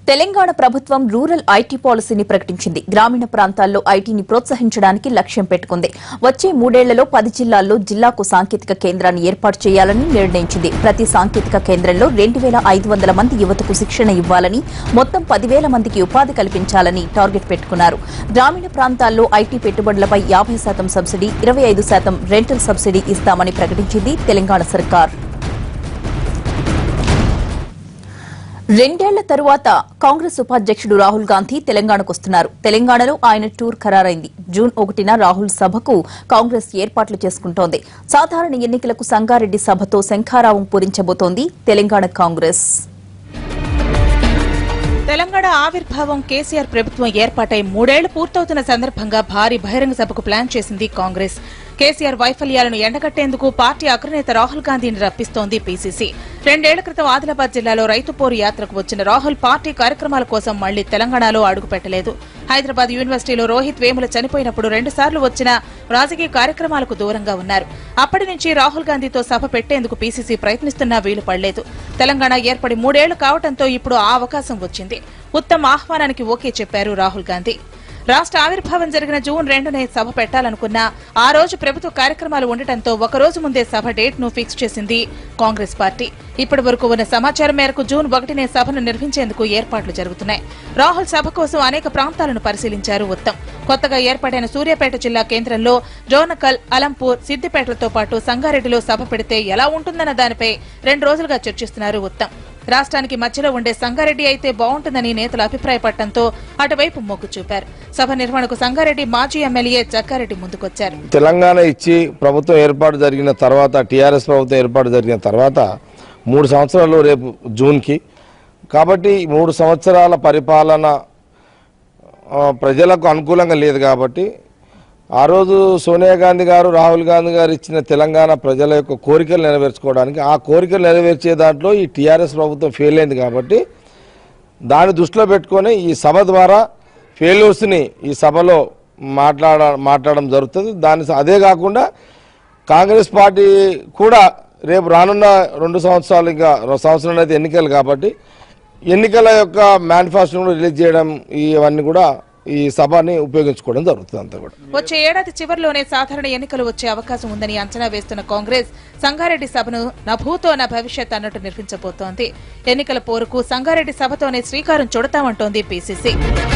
తెలంగాణ ప్రభుత్వం rural IT పాలసీని ప్రకటించింది గ్రామీణ ప్రాంతాల్లో ఐటీని ప్రోత్సహించడానికి లక్ష్యం పెట్టుకుంది వచ్చే మూడేళ్లలో పది జిల్లాల్లో జిల్లాకు సాంకేతిక కేంద్రాన్ని ఏర్పాటు చేయాలని నిర్ణయించింది ప్రతి సాంకేతిక కేంద్రంలో రెండు వేల ఐదు వందల మంది యువతకు శిక్షణ ఇవ్వాలని మొత్తం పదివేల మందికి ఉపాధి కల్పించాలని టార్గెట్ పెట్టుకున్నారు గ్రామీణ ప్రాంతాల్లో ఐటీ పెట్టుబడులపై యాభై శాతం సబ్సిడీ ఇరవై ఐదు శాతం రెంటల్ సబ్సిడీ ఇస్తామని ప్రకటించింది తెలంగాణ సర్కార్ రెండేళ్ల తరువాత కాంగ్రెస్ ఉపాధ్యక్షుడు రాహుల్ గాంధీ తెలంగాణకు వస్తున్నారు తెలంగాణలో ఆయన టూర్ ఖరారైంది జూన్ ఒకటిన రాహుల్ సభకు కాంగ్రెస్ ఏర్పాట్లు చేసుకుంటోంది సాధారణ ఎన్నికలకు సంగారెడ్డి సభతో శంఖారావం పూరించబోతోంది తెలంగాణ కాంగ్రెస్ తెలంగాణ ఆవిర్భావం కేసీఆర్ ప్రభుత్వం ఏర్పాటై మూడేళ్లు పూర్తవుతున్న సందర్భంగా భారీ బహిరంగ సభకు ప్లాన్ చేసింది కాంగ్రెస్ కేసీఆర్ వైఫల్యాలను ఎండగట్టేందుకు పార్టీ అగ్రనేత రాహుల్ గాంధీని రప్పిస్తోంది పీసీసీ రెండేళ్ల క్రితం ఆదిలాబాద్ జిల్లాలో రైతు పోరు యాత్రకు వచ్చిన రాహుల్ పార్టీ కార్యక్రమాల కోసం మళ్లీ తెలంగాణలో అడుగుపెట్టలేదు హైదరాబాద్ యూనివర్సిటీలో రోహిత్ వేముల చనిపోయినప్పుడు రెండుసార్లు వచ్చిన రాజకీయ కార్యక్రమాలకు దూరంగా ఉన్నారు అప్పటి నుంచి రాహుల్ గాంధీతో సభ పెట్టేందుకు పీసీసీ ప్రయత్నిస్తున్నా వీలు పడలేదు తెలంగాణ ఏర్పడి మూడేళ్లు కావడంతో ఇప్పుడు ఆ అవకాశం వచ్చింది ఉత్తమ్ ఆహ్వానానికి ఓకే చెప్పారు రాహుల్ గాంధీ రాష్ట్ర ఆవిర్భావం జరిగిన జూన్ రెండునే సభ పెట్టాలనుకున్నా ఆ రోజు ప్రభుత్వ కార్యక్రమాలు ఉండటంతో ఒక రోజు ముందే సభ డేట్ ను ఫిక్స్ చేసింది కాంగ్రెస్ పార్టీ ఇప్పటి వరకు ఉన్న సమాచారం మేరకు జూన్ ఒకటినే సభను నిర్వహించేందుకు ఏర్పాట్లు జరుగుతున్నాయి రాహుల్ సభ కోసం అనేక ప్రాంతాలను పరిశీలించారు ఉత్తమ్ కొత్తగా ఏర్పాటైన సూర్యాపేట జిల్లా కేంద్రంలో జోనకల్ అలంపూర్ సిద్దిపేటలతో పాటు సంగారెడ్డిలో సభ పెడితే ఎలా ఉంటుందన్న దానిపై రెండు రోజులుగా చర్చిస్తున్నారు ఉత్తమ్ రాష్ట్రానికి మధ్యలో ఉండే సంగారెడ్డి అయితే బాగుంటుందని నేతలు అభిప్రాయపడటంతో అటువైపు మొగ్గు చూపారు సభ నిర్వహణకు సంగారెడ్డి మాజీ ఎమ్మెల్యే జక్కారెడ్డి ముందుకొచ్చారు తెలంగాణ ఇచ్చి ప్రభుత్వం ఏర్పాటు జరిగిన తర్వాత టీఆర్ఎస్ ప్రభుత్వం ఏర్పాటు జరిగిన తర్వాత మూడు సంవత్సరాలు రేపు జూన్కి కాబట్టి ఈ మూడు సంవత్సరాల పరిపాలన ఆ, ప్రజలకు అనుకూలంగా లేదు కాబట్టి ఆ రోజు సోనియా గాంధీ గారు రాహుల్ గాంధీ గారు ఇచ్చిన తెలంగాణ ప్రజల యొక్క కోరికలు నెరవేర్చుకోవడానికి ఆ కోరికలు నెరవేర్చే దాంట్లో ఈ టీఆర్ఎస్ ప్రభుత్వం ఫెయిల్ అయింది కాబట్టి దాన్ని దృష్టిలో పెట్టుకొని ఈ సభ ద్వారా ఫెయిల్యూర్స్ని ఈ సభలో మాట్లాడ మాట్లాడడం జరుగుతుంది దాని అదే కాకుండా కాంగ్రెస్ పార్టీ కూడా రేపు రానున్న రెండు సంవత్సరాలు ఇంకా రెండు సంవత్సరాలు అయితే ఎన్నికలు కాబట్టి ఎన్నికల యొక్క మేనిఫెస్టోను రిలీజ్ చేయడం ఇవన్నీ కూడా ఈ సభని ఉపయోగించుకోవడం జరుగుతుంది అంతా కూడా వచ్చే ఏడాది చివరిలోనే సాధారణ ఎన్నికలు వచ్చే అవకాశం ఉందని అంచనా వేస్తున్న కాంగ్రెస్ సంగారెడ్డి సభను నా భూతో నా భవిష్యత్ అన్నట్టు నిర్వహించబోతోంది ఎన్నికల పోరుకు సంగారెడ్డి సభతోనే శ్రీకారం చుడతామంటోంది పీసీసీ